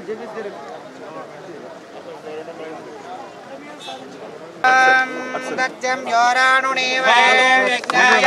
దత్యం యోరాణునేవ విఘ్నాయ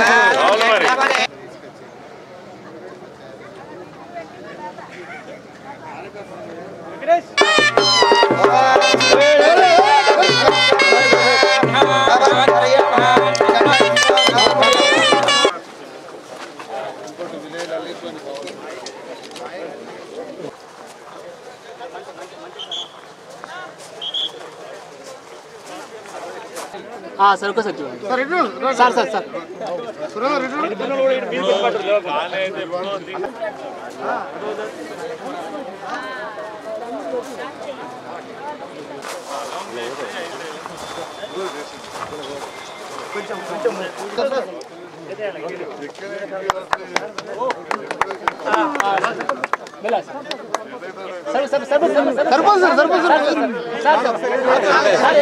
sir ఒకసారి చూడండి sir sir sir సరే సరే సరే సరిపోదు సార్ సరిపోదు sir sir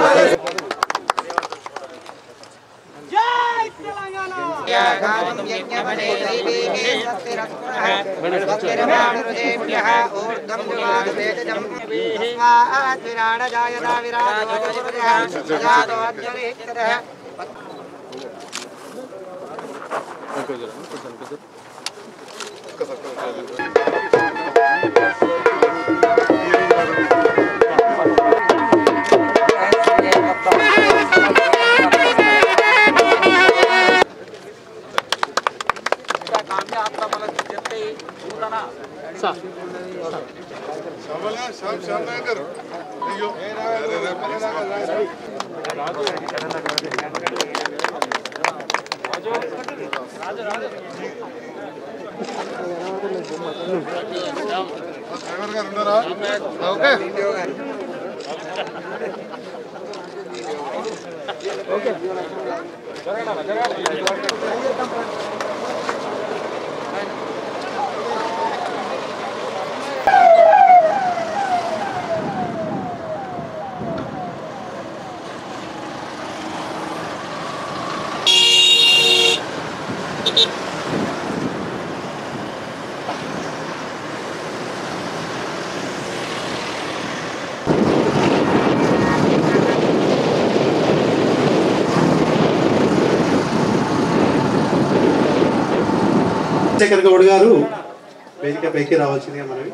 sir Chandrashekar Goud garu వేదిక పైకి రావాల్సిందిగా మనవి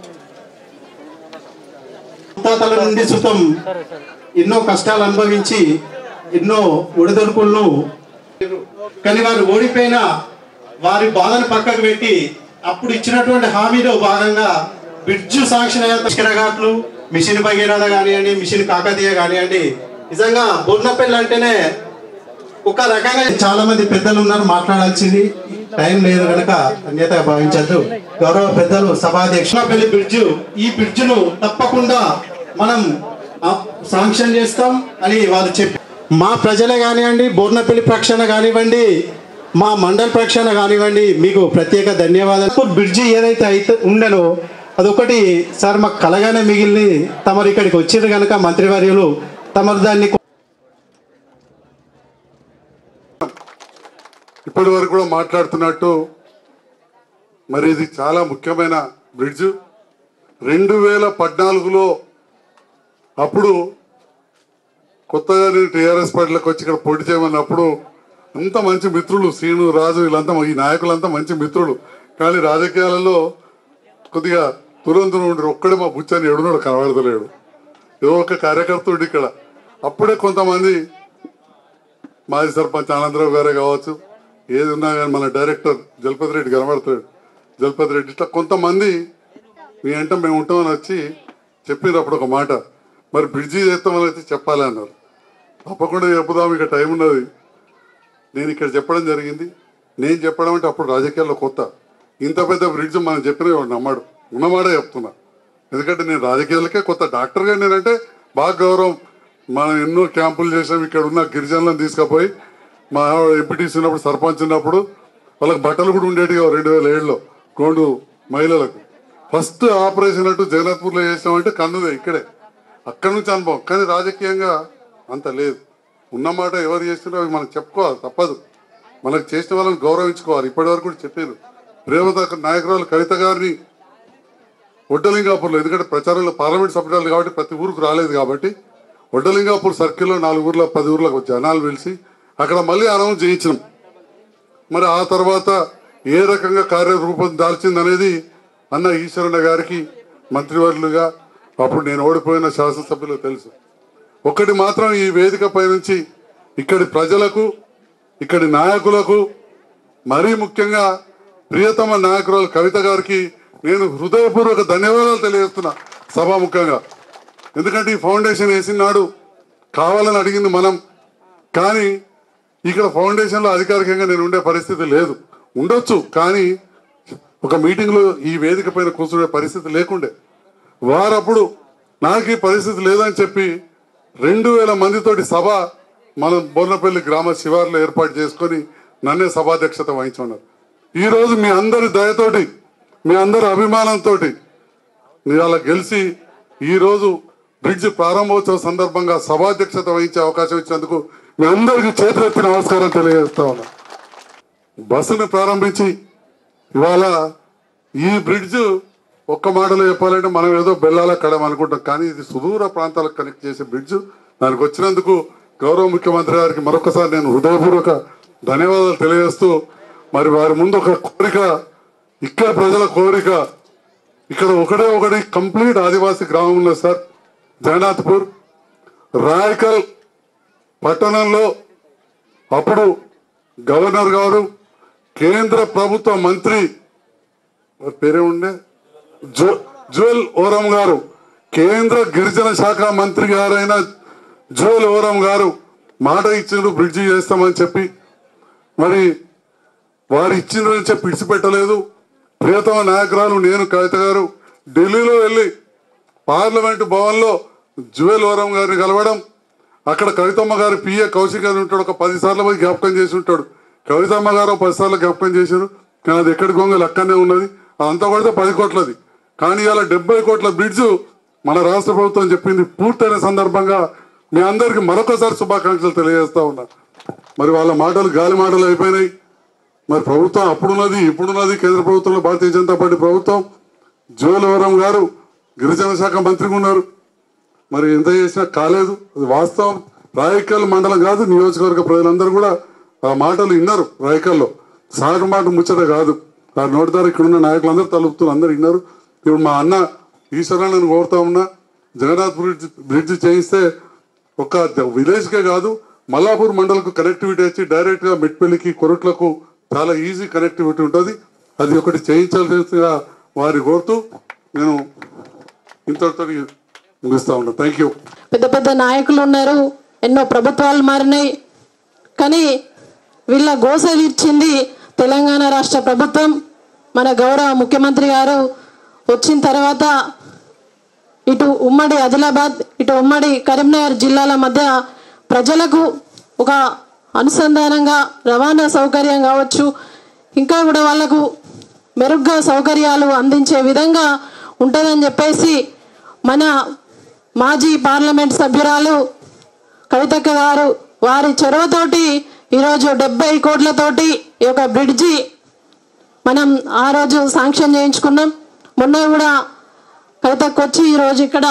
తాతల నుండి సుతం ఎన్నో కష్టాలు అనుభవించి ఎన్నో ఒడిదొడుకులను కానీ వారు ఓడిపోయిన వారి బాధను పక్కకు పెట్టి అప్పుడు ఇచ్చినటువంటి హామీలో భాగంగా బ్రిడ్జ్ శాంక్షన్ అయ్యే ఘాట్లు మిషన్ భగీరథ కానివ్వండి మిషన్ కాకతీయ కానివ్వండి నిజంగా బొన్నపల్లి అంటేనే ఒక రకంగా చాలా మంది పెద్దలు ఉన్నారు మాట్లాడాల్సింది టైం లేదు కనుక అన్యత భావించద్దు గౌరవ పెద్దలు సభాధ్యక్ష పెళ్లి బ్రిడ్జ్ ఈ బ్రిడ్జ్ ను తప్పకుండా మనం ఆ, శాంక్షన్ చేస్తాం అని వారు చెప్పి మా ప్రజలే కానివ్వండి బోర్నపల్లి ప్రక్షణ కానివ్వండి మా మండల ప్రక్షణ కానివ్వండి మీకు ప్రత్యేక ధన్యవాదాలు బ్రిడ్జి ఏదైతే అయితే ఉండనో అదొకటి సార్ మాకు కలగానే మిగిలింది తమరు ఇక్కడికి వచ్చారు కనుక మంత్రివర్యులు తమరు దాన్ని ఇప్పటి వరకు కూడా మాట్లాడుతున్నట్టు మరి ఇది చాలా ముఖ్యమైన బ్రిడ్జ్ రెండు వేల పద్నాలుగులో అప్పుడు కొత్తగా నేను టీఆర్ఎస్ పార్టీలోకి వచ్చి ఇక్కడ పోటీ చేయమన్నప్పుడు అంత మంచి మిత్రులు శ్రీను రాజు వీళ్ళంతా ఈ నాయకులంతా మంచి మిత్రులు కానీ రాజకీయాలలో కొద్దిగా దూరం దూరం ఉండి ఒక్కడే మా బుచ్చని ఎడున్నాడు కనబడతలేడు ఏదో ఒక కార్యకర్త ఉండి ఇక్కడ అప్పుడే కొంతమంది మాజీ సర్పంచ్ ఆనందరావు గారే కావచ్చు ఏది ఉన్నా కానీ మన డైరెక్టర్ జలపతి రెడ్డి కనబడతాడు జలపతి రెడ్డి ఇట్లా కొంతమంది మీ వెంట మేము ఉంటామని వచ్చి చెప్పినారు అప్పుడు ఒక మాట మరి బ్రిడ్జి చేస్తామని అయితే చెప్పాలి అన్నారు తప్పకుండా చెప్పుదాం ఇక టైం ఉన్నది నేను ఇక్కడ చెప్పడం జరిగింది నేను చెప్పడం అంటే అప్పుడు రాజకీయాల్లో కొత్త ఇంత పెద్ద బ్రిడ్జ్ మనం చెప్పిన వాడు నమ్మాడు ఉన్నమాడే చెప్తున్నా ఎందుకంటే నేను రాజకీయాలకే కొత్త డాక్టర్గా నేనంటే బాగా గౌరవం మనం ఎన్నో క్యాంపులు చేసాం ఇక్కడ ఉన్న గిరిజనులను తీసుకుపోయి మా ఎంపీటీసీ ఉన్నప్పుడు సర్పంచ్ ఉన్నప్పుడు వాళ్ళకి బట్టలు కూడా ఉండేవి రెండు వేల ఏడులో గోండు మహిళలకు ఫస్ట్ ఆపరేషన్ అంటూ జగన్నాథ్పూర్లో చేసామంటే కన్నుదే ఇక్కడే అక్కడి నుంచి అనుభవం కానీ రాజకీయంగా అంత లేదు ఉన్నమాట ఎవరు చేస్తున్నారో అవి మనం చెప్పుకోవాలి తప్పదు మనకు చేసిన వాళ్ళని గౌరవించుకోవాలి ఇప్పటి వరకు కూడా చెప్పారు ప్రేమత నాయకురాలు కవిత గారిని ఒడ్డలింగాపూర్లో ఎందుకంటే ప్రచారంలో పార్లమెంట్ సభ్యులు కాబట్టి ప్రతి ఊరికి రాలేదు కాబట్టి ఒడ్డలింగాపూర్ సర్కిల్లో నాలుగు ఊర్ల పది ఊర్లకు జనాలు పిలిచి అక్కడ మళ్ళీ అనౌన్స్ చేయించినాం మరి ఆ తర్వాత ఏ రకంగా కార్యరూపం దాల్చిందనేది అన్న ఈశ్వరన్న గారికి మంత్రివర్యులుగా అప్పుడు నేను ఓడిపోయిన శాసనసభ్యులు తెలుసు ఒకటి మాత్రం ఈ వేదిక పై నుంచి ఇక్కడి ప్రజలకు ఇక్కడి నాయకులకు మరీ ముఖ్యంగా ప్రియతమ నాయకురాలు కవిత గారికి నేను హృదయపూర్వక ధన్యవాదాలు తెలియజేస్తున్నా సభాముఖంగా ఎందుకంటే ఈ ఫౌండేషన్ వేసిన నాడు కావాలని అడిగింది మనం కానీ ఇక్కడ ఫౌండేషన్లో అధికారికంగా నేను ఉండే పరిస్థితి లేదు ఉండొచ్చు కానీ ఒక మీటింగ్లో ఈ వేదిక పైన కూర్చునే పరిస్థితి లేకుండే వారప్పుడు నాకు ఈ పరిస్థితి లేదని చెప్పి రెండు వేల మందితోటి సభ మనం బోర్నపల్లి గ్రామ శివార్లో ఏర్పాటు చేసుకొని నన్నే సభాధ్యక్షత వహించున్నారు ఈరోజు మీ అందరి దయతోటి మీ అందరి అభిమానంతో ఇవాళ గెలిచి ఈరోజు బ్రిడ్జ్ ప్రారంభోత్సవ సందర్భంగా సభాధ్యక్షత వహించే అవకాశం ఇచ్చినందుకు మీ అందరికీ చేతులెత్తి నమస్కారం తెలియజేస్తా ఉన్నా బస్సును ప్రారంభించి ఇవాళ ఈ బ్రిడ్జ్ ఒక్క మాటలో చెప్పాలంటే మనం ఏదో బెల్లాల కడం అనుకుంటాం కానీ ఇది సుదూర ప్రాంతాలకు కనెక్ట్ చేసే బ్రిడ్జ్ దానికి వచ్చినందుకు గౌరవ ముఖ్యమంత్రి గారికి మరొకసారి నేను హృదయపూర్వక ధన్యవాదాలు తెలియజేస్తూ మరి వారి ముందు ఒక కోరిక ఇక్కడ ప్రజల కోరిక ఇక్కడ ఒకటే ఒకటి కంప్లీట్ ఆదివాసీ గ్రామం ఉన్నది సార్ జగన్నాథ్పూర్ రాయకల్ పట్టణంలో అప్పుడు గవర్నర్ గారు కేంద్ర ప్రభుత్వ మంత్రి వారి పేరే ఉండే జో జువెల్ ఓరం గారు కేంద్ర గిరిజన శాఖ మంత్రి గారైన జువెల్ ఓరం గారు మాట ఇచ్చిండ్రు బ్రిడ్జి చేస్తామని చెప్పి మరి వారు ఇచ్చిండ్రని చెప్పి విడిచిపెట్టలేదు ప్రియతమ నాయకురాలు నేను కవిత గారు ఢిల్లీలో వెళ్ళి పార్లమెంటు భవన్లో జువెల్ ఓరం గారిని కలవడం అక్కడ కవితమ్మ గారు పిఏ కౌశిక్ గారు ఉంటాడు ఒక పది సార్లు పోయి జ్ఞాపకం చేసి ఉంటాడు కవితమ్మ గారు ఒక పది సార్లు జ్ఞాపకం చేశారు కానీ అది ఎక్కడి గొంగలు అక్కడనే ఉన్నది అదంతా కొడితే పది కోట్లది కానీ ఇలా డెబ్బై కోట్ల బ్రిడ్జ్ మన రాష్ట్ర ప్రభుత్వం చెప్పింది పూర్తయిన సందర్భంగా మీ అందరికి మరొకసారి శుభాకాంక్షలు తెలియజేస్తా ఉన్నా మరి వాళ్ళ మాటలు గాలి మాటలు అయిపోయినాయి మరి ప్రభుత్వం అప్పుడున్నది ఇప్పుడున్నది కేంద్ర ప్రభుత్వంలో భారతీయ జనతా పార్టీ ప్రభుత్వం జోలవరం గారు గిరిజన శాఖ మంత్రిగా ఉన్నారు మరి ఎంత చేసినా కాలేదు అది వాస్తవం రాయకల్ మండలం కాదు నియోజకవర్గ ప్రజలందరూ కూడా ఆ మాటలు విన్నారు రాయకల్లో సాగు మాట ముచ్చట కాదు ఆ నోటి ద్వారా ఇక్కడ ఉన్న నాయకులందరూ తలుపుతున్నారు అందరు విన్నారు ఇప్పుడు మా అన్న ఈశ్వరాన్ని కోరుతా ఉన్నా జగన్నాథ్ బ్రిడ్జ్ బ్రిడ్జ్ చేయిస్తే ఒక విలేజ్కే కాదు మల్లాపూర్ మండలకు కనెక్టివిటీ వచ్చి డైరెక్ట్ గా మెట్పల్లికి కొరట్లకు చాలా ఈజీ కనెక్టివిటీ ఉంటుంది అది ఒకటి చేయించాల్సిందిగా వారి కోరుతూ నేను ఇంతటితో ముగిస్తా ఉన్నా థ్యాంక్ యూ పెద్ద పెద్ద నాయకులు ఉన్నారు ఎన్నో ప్రభుత్వాలు మారినాయి కానీ వీళ్ళ గోస తీర్చింది తెలంగాణ రాష్ట్ర ప్రభుత్వం మన గౌరవ ముఖ్యమంత్రి గారు వచ్చిన తర్వాత ఇటు ఉమ్మడి ఆదిలాబాద్ ఇటు ఉమ్మడి కరీంనగర్ జిల్లాల మధ్య ప్రజలకు ఒక అనుసంధానంగా రవాణా సౌకర్యం కావచ్చు ఇంకా కూడా వాళ్ళకు మెరుగ్గా సౌకర్యాలు అందించే విధంగా ఉంటుందని చెప్పేసి మన మాజీ పార్లమెంట్ సభ్యురాలు కవితక్క గారు వారి చొరవతోటి ఈరోజు డెబ్బై కోట్లతోటి ఈ యొక్క బ్రిడ్జి మనం ఆ రోజు శాంక్షన్ చేయించుకున్నాం మొన్న కూడా కవితకు వచ్చి ఈరోజు ఇక్కడ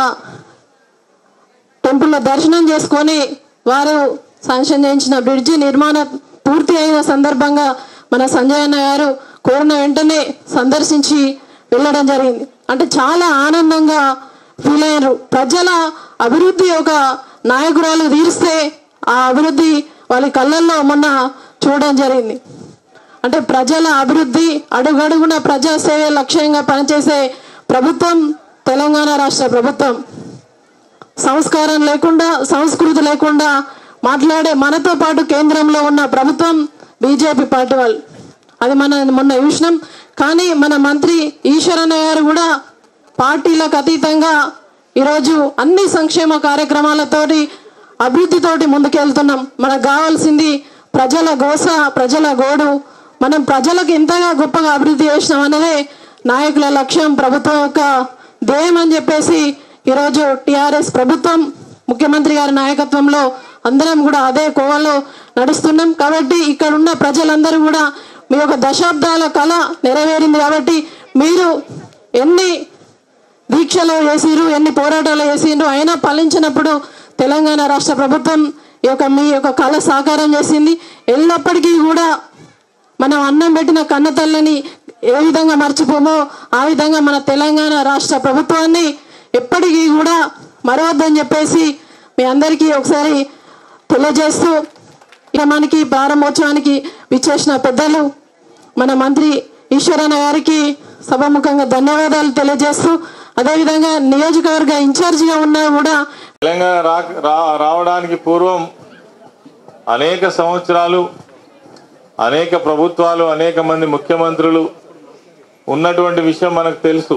టెంపుల్లో దర్శనం చేసుకొని వారు శాంక్షన్ చేయించిన బ్రిడ్జి నిర్మాణం పూర్తి అయిన సందర్భంగా మన సంజయ్ అన్న గారు కోరిన వెంటనే సందర్శించి వెళ్ళడం జరిగింది అంటే చాలా ఆనందంగా ఫీల్ అయ్యారు ప్రజల అభివృద్ధి ఒక నాయకురాలు తీరిస్తే ఆ అభివృద్ధి వాళ్ళ కళ్ళల్లో మొన్న చూడడం జరిగింది అంటే ప్రజల అభివృద్ధి అడుగడుగున ప్రజా సేవ లక్ష్యంగా పనిచేసే ప్రభుత్వం తెలంగాణ రాష్ట్ర ప్రభుత్వం సంస్కారం లేకుండా సంస్కృతి లేకుండా మాట్లాడే మనతో పాటు కేంద్రంలో ఉన్న ప్రభుత్వం బీజేపీ పార్టీ వాళ్ళు అది మన మొన్న చూసినాం కానీ మన మంత్రి ఈశ్వరన్న గారు కూడా పార్టీలకు అతీతంగా ఈరోజు అన్ని సంక్షేమ కార్యక్రమాలతోటి అభివృద్ధితోటి ముందుకెళ్తున్నాం మనకు కావాల్సింది ప్రజల గోస ప్రజల గోడు మనం ప్రజలకు ఎంతగా గొప్పగా అభివృద్ధి చేసినాం అనేదే నాయకుల లక్ష్యం ప్రభుత్వం యొక్క ధ్యేయం అని చెప్పేసి ఈరోజు టిఆర్ఎస్ ప్రభుత్వం ముఖ్యమంత్రి గారి నాయకత్వంలో అందరం కూడా అదే కోవలో నడుస్తున్నాం కాబట్టి ఇక్కడ ఉన్న ప్రజలందరూ కూడా మీ యొక్క దశాబ్దాల కళ నెరవేరింది కాబట్టి మీరు ఎన్ని దీక్షలు చేసిరు ఎన్ని పోరాటాలు చేసిండ్రు అయినా ఫలించినప్పుడు తెలంగాణ రాష్ట్ర ప్రభుత్వం ఈ యొక్క మీ యొక్క కళ సాకారం చేసింది ఎల్లప్పటికీ కూడా మనం అన్నం పెట్టిన కన్న తల్లిని ఏ విధంగా మర్చిపోమో ఆ విధంగా మన తెలంగాణ రాష్ట్ర ప్రభుత్వాన్ని ఎప్పటికీ కూడా మరవద్దని చెప్పేసి మీ అందరికీ ఒకసారి తెలియజేస్తూ ఇక మనకి ప్రారంభోత్సవానికి విచ్చేసిన పెద్దలు మన మంత్రి ఈశ్వరన్న గారికి సభాముఖంగా ధన్యవాదాలు తెలియజేస్తూ అదేవిధంగా నియోజకవర్గ ఇన్ఛార్జిగా ఉన్నా కూడా తెలంగాణ రా రా- రావడానికి పూర్వం అనేక సంవత్సరాలు అనేక ప్రభుత్వాలు అనేక మంది ముఖ్యమంత్రులు ఉన్నటువంటి విషయం మనకు తెలుసు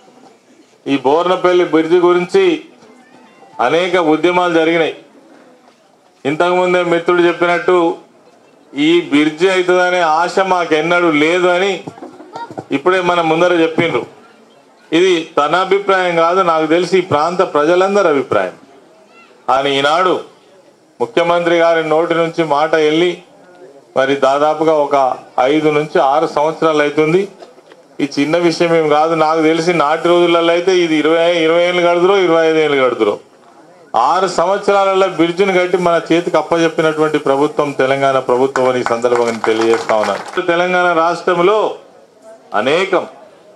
ఈ బోర్నపల్లి బ్రిడ్జి గురించి అనేక ఉద్యమాలు జరిగినాయి ఇంతకుముందే మిత్రుడు చెప్పినట్టు ఈ బ్రిడ్జి అవుతుందనే ఆశ మాకెన్నడూ లేదు అని ఇప్పుడే మన ముందర చెప్పిండ్రు ఇది తన అభిప్రాయం కాదు నాకు తెలిసి ఈ ప్రాంత ప్రజలందరి అభిప్రాయం కానీ ఈనాడు ముఖ్యమంత్రి గారి నోటి నుంచి మాట వెళ్ళి మరి దాదాపుగా ఒక ఐదు నుంచి ఆరు సంవత్సరాలు అవుతుంది ఈ చిన్న విషయం ఏం కాదు నాకు తెలిసి నాటి రోజులలో అయితే ఇది ఇరవై ఇరవై ఏళ్ళు కడుతురో ఇరవై ఐదు ఏళ్ళు కడుతురో ఆరు సంవత్సరాలలో బ్రిడ్జిని కట్టి మన చేతికి అప్పచెప్పినటువంటి ప్రభుత్వం తెలంగాణ ప్రభుత్వం అని ఈ సందర్భంగా నేను తెలియజేస్తా ఉన్నాను తెలంగాణ రాష్ట్రంలో అనేకం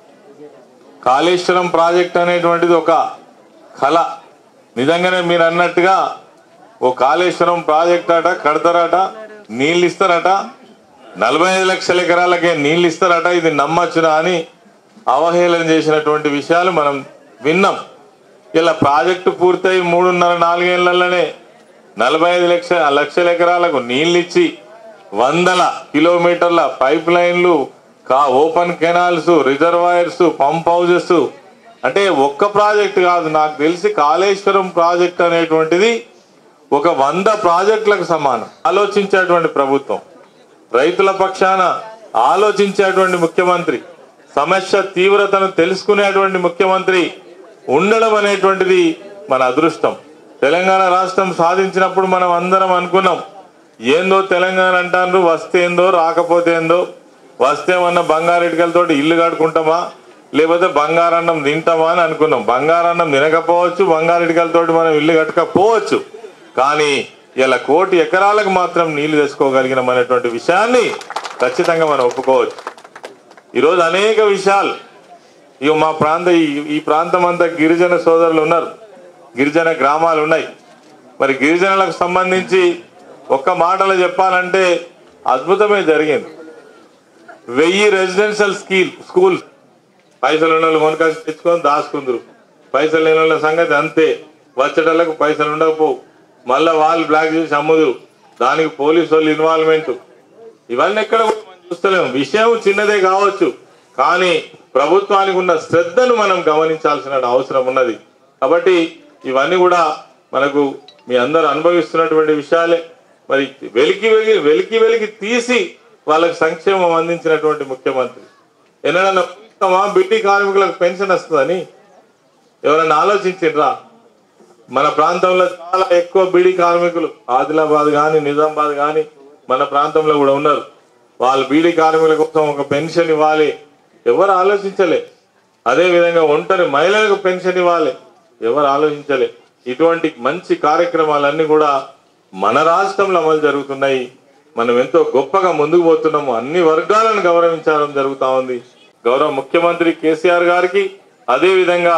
కాళేశ్వరం ప్రాజెక్ట్ అనేటువంటిది ఒక కళ నిజంగానే మీరు అన్నట్టుగా ఓ కాళేశ్వరం ప్రాజెక్ట్ అట కడతారట నీళ్ళు ఇస్తారట నలభై ఐదు లక్షల ఎకరాలకే నీళ్ళు ఇస్తారట ఇది నమ్మచ్చునా అని అవహేళన చేసినటువంటి విషయాలు మనం విన్నాం ఇలా ప్రాజెక్టు పూర్తయి మూడున్నర నాలుగేళ్లలోనే నలభై ఐదు లక్ష లక్షల ఎకరాలకు నీళ్ళు ఇచ్చి వందల కిలోమీటర్ల పైప్ లైన్లు కా open canals reservoirs pump houses అంటే ఒక్క ప్రాజెక్ట్ కాదు నాకు తెలిసి కాళేశ్వరం ప్రాజెక్ట్ అనేటువంటిది ఒక వంద ప్రాజెక్టులకు సమానం ఆలోచించేటువంటి ప్రభుత్వం రైతుల పక్షాన ఆలోచించేటువంటి ముఖ్యమంత్రి సమస్య తీవ్రతను తెలుసుకునేటువంటి ముఖ్యమంత్రి ఉండడం అనేటువంటిది మన అదృష్టం తెలంగాణ రాష్ట్రం సాధించినప్పుడు మనం అందరం అనుకున్నాం ఏందో తెలంగాణ అంటారు వస్తే ఏందో రాకపోతే ఏందో వస్తే మన బంగారెడ్డికలతో ఇల్లు కట్టుకుంటామా లేకపోతే బంగారన్నం తింటామా అని అనుకున్నాం బంగారన్నం తినకపోవచ్చు బంగారెడ్డికలతో మనం ఇల్లు కట్టకపోవచ్చు కానీ ఇలా కోటి ఎకరాలకు మాత్రం నీళ్లు తెచ్చుకోగలిగినాం అనేటువంటి విషయాన్ని ఖచ్చితంగా మనం ఒప్పుకోవచ్చు ఈరోజు అనేక విషయాలు ఇక మా ప్రాంత ఈ- ఈ ప్రాంతం అంతా గిరిజన సోదరులు ఉన్నారు గిరిజన గ్రామాలు ఉన్నాయి మరి గిరిజనులకు సంబంధించి ఒక్క మాటలో చెప్పాలంటే అద్భుతమే జరిగింది వెయ్యి రెసిడెన్షియల్ స్కీల్ స్కూల్ పైసలు ఉన్న వాళ్ళు కొనుక్కొచ్చి తెచ్చుకొని దాచుకుందరు పైసలు లేని వాళ్ళ సంగతి అంతే వచ్చేటోళ్ళకు పైసలు ఉండకపోవు మళ్ళా వాళ్ళు బ్లాక్ చేసి అమ్ముదురు దానికి పోలీసు వాళ్ళు ఇన్వాల్వ్మెంట్ ఇవన్నీ ఎక్కడ కూడా మనం చూస్తలేము విషయం చిన్నదే కావచ్చు కానీ ప్రభుత్వానికి ఉన్న శ్రద్ధను మనం గమనించాల్సిన అవసరం ఉన్నది కాబట్టి ఇవన్నీ కూడా మనకు మీ అందరు అనుభవిస్తున్నటువంటి విషయాలే మరి వెలికి వెలికి వెలికి వెలికి తీసి వాళ్ళకి సంక్షేమం అందించినటువంటి ముఖ్యమంత్రి ఎన్నడన్నా ఊహిస్తామా బిడ్డి కార్మికులకు పెన్షన్ వస్తుందని ఎవరైనా ఆలోచించిండ్రా మన ప్రాంతంలో చాలా ఎక్కువ బీడీ కార్మికులు ఆదిలాబాద్ కానీ నిజామాబాద్ కానీ మన ప్రాంతంలో కూడా ఉన్నారు వాళ్ళు బీడీ కార్మికుల కోసం ఒక పెన్షన్ ఇవ్వాలి ఎవరు ఆలోచించలే అదే విధంగా ఒంటరి మహిళలకు పెన్షన్ ఇవ్వాలి ఎవరు ఆలోచించలే ఇటువంటి మంచి కార్యక్రమాలన్నీ కూడా మన రాష్ట్రంలో అమలు జరుగుతున్నాయి మనం ఎంతో గొప్పగా ముందుకు పోతున్నాము అన్ని వర్గాలను గౌరవించడం జరుగుతా ఉంది గౌరవ ముఖ్యమంత్రి కేసీఆర్ గారికి అదే విధంగా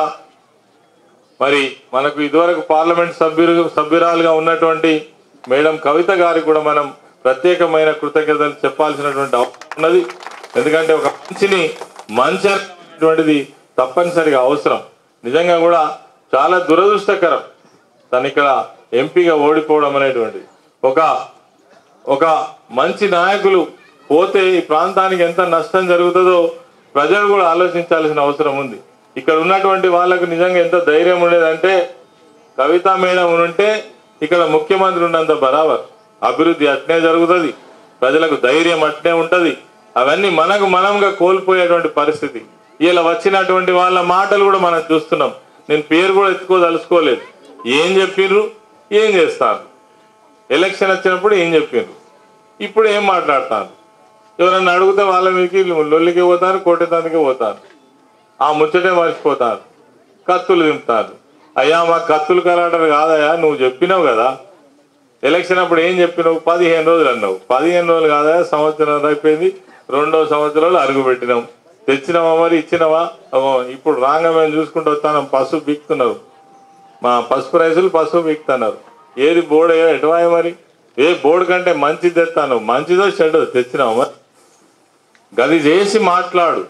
మరి మనకు ఇదివరకు పార్లమెంట్ సభ్యులు సభ్యురాలుగా ఉన్నటువంటి మేడం కవిత గారికి కూడా మనం ప్రత్యేకమైన కృతజ్ఞతలు చెప్పాల్సినటువంటి అవసరం ఉన్నది ఎందుకంటే ఒక మంచిని మంచి అనేటువంటిది తప్పనిసరిగా అవసరం నిజంగా కూడా చాలా దురదృష్టకరం తను ఇక్కడ ఎంపీగా ఓడిపోవడం అనేటువంటిది ఒక ఒక మంచి నాయకులు పోతే ఈ ప్రాంతానికి ఎంత నష్టం జరుగుతుందో ప్రజలు కూడా ఆలోచించాల్సిన అవసరం ఉంది ఇక్కడ ఉన్నటువంటి వాళ్ళకు నిజంగా ఎంత ధైర్యం ఉండేదంటే కవితా మేడం ఉంటే ఇక్కడ ముఖ్యమంత్రి ఉన్నంత బరాబర్ అభివృద్ధి అట్నే జరుగుతుంది ప్రజలకు ధైర్యం అట్నే ఉంటది అవన్నీ మనకు మనంగా కోల్పోయేటువంటి పరిస్థితి ఇలా వచ్చినటువంటి వాళ్ళ మాటలు కూడా మనం చూస్తున్నాం నేను పేరు కూడా ఎత్తుకోదలుచుకోలేదు ఏం చెప్పిండ్రు ఏం చేస్తారు ఎలక్షన్ వచ్చినప్పుడు ఏం చెప్పిండ్రు ఇప్పుడు ఏం మాట్లాడతాను ఎవరన్నా అడిగితే వాళ్ళ మీకు లొల్లికి పోతారు కొట్టేదానికి పోతారు ఆ ముచ్చటే మర్చిపోతారు కత్తులు దింపుతారు అయ్యా మా కత్తులు కరాటలు కాదయ్యా నువ్వు చెప్పినావు కదా ఎలక్షన్ అప్పుడు ఏం చెప్పినావు పదిహేను రోజులు అన్నావు పదిహేను రోజులు కాదా సంవత్సరం అయిపోయింది రెండో సంవత్సరాలు అరుగు పెట్టినాం తెచ్చినావా మరి ఇచ్చినావా అగో ఇప్పుడు రాగా మేము చూసుకుంటూ వస్తాను పసుపు బిక్తున్నారు మా పసుపు రైసులు పసుపు బిక్తున్నారు ఏది బోర్డు ఎటువాయి మరి ఏ బోర్డు కంటే మంచిది తెస్తాను మంచిదో చెడు తెచ్చినావు మరి గది చేసి మాట్లాడు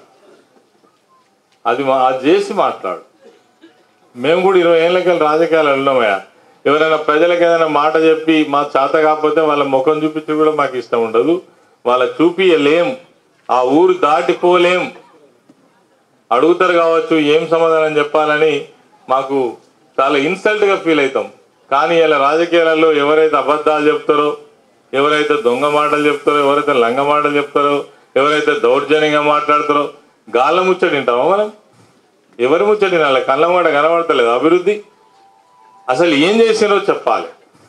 అది మా- అది చేసి మాట్లాడు మేము కూడా ఇరవై ఏళ్ళకెళ్ళి రాజకీయాలు వెళ్ళామయ్యా ఎవరైనా ప్రజలకు ఏదైనా మాట చెప్పి మా చేత కాకపోతే వాళ్ళ ముఖం చూపించి కూడా మాకు ఇష్టం ఉండదు వాళ్ళ చూపియలేం ఆ ఊరు దాటిపోలేం అడుగుతారు కావచ్చు ఏం సమాధానం చెప్పాలని మాకు చాలా ఇన్సల్ట్ గా ఫీల్ అవుతాం కానీ ఇలా రాజకీయాలలో ఎవరైతే అబద్ధాలు చెప్తారో ఎవరైతే దొంగ మాటలు చెప్తారో ఎవరైతే లంగ మాటలు చెప్తారో ఎవరైతే దౌర్జన్యంగా మాట్లాడతారో గాళ్ళ ముచ్చటి వింటామా మనం ఎవరి ముచ్చటి వాళ్ళ కళ్ళ మాట కనబడతలేదు అభివృద్ధి అసలు ఏం చేసినో చెప్పాలి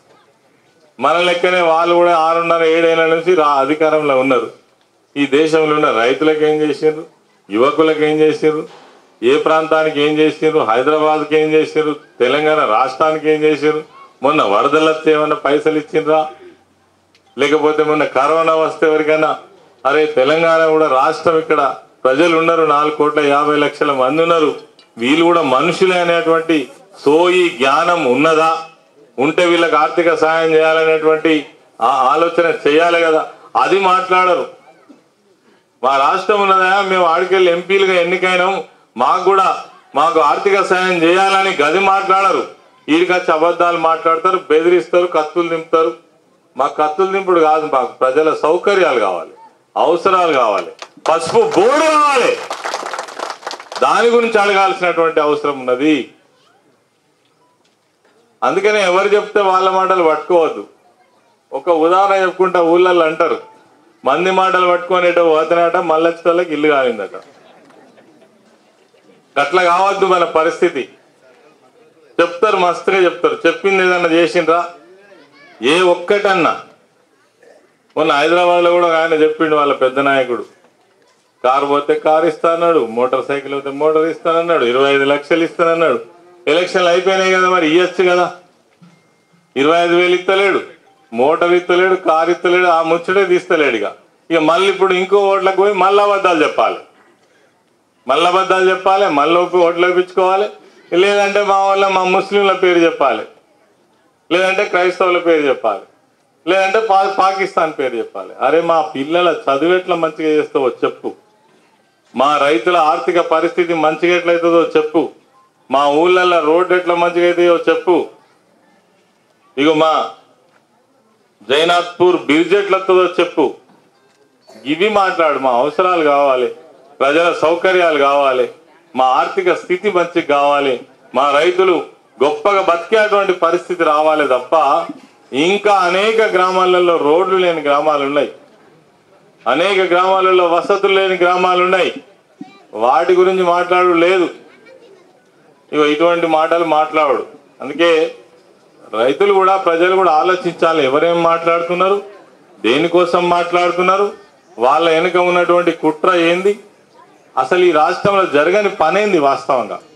మన లెక్కనే వాళ్ళు కూడా ఆరున్నర ఏడేళ్ల నుంచి రా అధికారంలో ఉన్నారు ఈ దేశంలో ఉన్న రైతులకు ఏం చేసిండ్రు యువకులకు ఏం చేసిండ్రు ఏ ప్రాంతానికి ఏం చేసిండ్రు హైదరాబాద్కి ఏం చేసిండ్రు తెలంగాణ రాష్ట్రానికి ఏం చేసిండ్రు మొన్న వరదలు వస్తే ఏమన్నా పైసలు ఇచ్చిండ్రా లేకపోతే మొన్న కరోనా వస్తే ఎవరికైనా అరే తెలంగాణ కూడా రాష్ట్రం ఇక్కడ ప్రజలు ఉన్నారు నాలుగు కోట్ల యాభై లక్షల మంది ఉన్నారు వీళ్ళు కూడా మనుషులే అనేటువంటి సోయి జ్ఞానం ఉన్నదా ఉంటే వీళ్ళకి ఆర్థిక సహాయం చేయాలనేటువంటి ఆ ఆలోచన చేయాలి కదా అది మాట్లాడరు మా రాష్ట్రం ఉన్నదా మేము ఆడికెళ్ళి ఎంపీలుగా ఎన్నికైనాం మాకు కూడా మాకు ఆర్థిక సాయం చేయాలని గది మాట్లాడరు ఈడికొచ్చి అబద్ధాలు మాట్లాడతారు బెదిరిస్తారు కత్తులు దింపుతారు మాకు కత్తులు దింపుడు కాదు మాకు ప్రజల సౌకర్యాలు కావాలి అవసరాలు కావాలి పసుపు బోర్డు కావాలి దాని గురించి అడగాల్సినటువంటి అవసరం ఉన్నది అందుకనే ఎవరు చెప్తే వాళ్ళ మాటలు పట్టుకోవద్దు ఒక ఉదాహరణ చెప్పుకుంటా ఊళ్ళల్లో అంటారు మంది మాటలు పట్టుకునేటో పోతేనట మళ్ళొచ్చేటోళ్ళకి ఇల్లు కాలిందట అట్లా కావద్దు మన పరిస్థితి చెప్తారు మస్తుగా చెప్తారు చెప్పింది ఏదన్నా చేసిండ్రా ఏ ఒక్కటన్నా మొన్న హైదరాబాద్ లో కూడా ఒక ఆయన చెప్పిండు వాళ్ళ పెద్ద నాయకుడు కారు పోతే కారు ఇస్తానన్నాడు మోటార్ సైకిల్ పోతే మోటార్ ఇస్తానన్నాడు ఇరవై ఐదు లక్షలు ఇస్తానన్నాడు ఎలక్షన్లు అయిపోయినాయి కదా మరి ఇయ్యొచ్చు కదా ఇరవై ఐదు వేలు ఇస్తలేడు మోటార్ ఇస్తలేడు కారు ఇస్తలేడు ఆ ముచ్చటే తీస్తలేడు ఇక ఇక మళ్ళీ ఇప్పుడు ఇంకో ఓట్లకు పోయి మళ్ళీ అబద్ధాలు చెప్పాలి మళ్ళీ అబద్ధాలు చెప్పాలి మళ్ళీ ఒప్పి- ఓట్లు వేయించుకోవాలి లేదంటే మా వాళ్ళ మా ముస్లింల పేరు చెప్పాలి లేదంటే క్రైస్తవుల పేరు చెప్పాలి లేదంటే పా పాకిస్తాన్ పేరు చెప్పాలి అరే మా పిల్లల చదువు ఎట్లా మంచిగా చేస్తావో చెప్పు మా రైతుల ఆర్థిక పరిస్థితి మంచిగా ఎట్లయితుందో చెప్పు మా ఊళ్ళల్లో రోడ్డు ఎట్లా మంచిగా అవుతాయో చెప్పు ఇగో మా జైనాథ్పూర్ బ్రిడ్జ్ ఎట్లొస్తుందో చెప్పు ఇవి మాట్లాడు మా అవసరాలు కావాలి ప్రజల సౌకర్యాలు కావాలి మా ఆర్థిక స్థితి మంచిగా కావాలి మా రైతులు గొప్పగా బతికేటువంటి పరిస్థితి రావాలి తప్ప ఇంకా అనేక గ్రామాలలో రోడ్లు లేని గ్రామాలు ఉన్నాయి అనేక గ్రామాలలో వసతులు లేని గ్రామాలు ఉన్నాయి వాటి గురించి మాట్లాడు లేదు ఇగో ఇటువంటి మాటలు మాట్లాడు అందుకే రైతులు కూడా ప్రజలు కూడా ఆలోచించాలి ఎవరేం మాట్లాడుతున్నారు దేనికోసం మాట్లాడుతున్నారు వాళ్ళ వెనుక ఉన్నటువంటి కుట్ర ఏంది అసలు ఈ రాష్ట్రంలో జరగని పనేంది వాస్తవంగా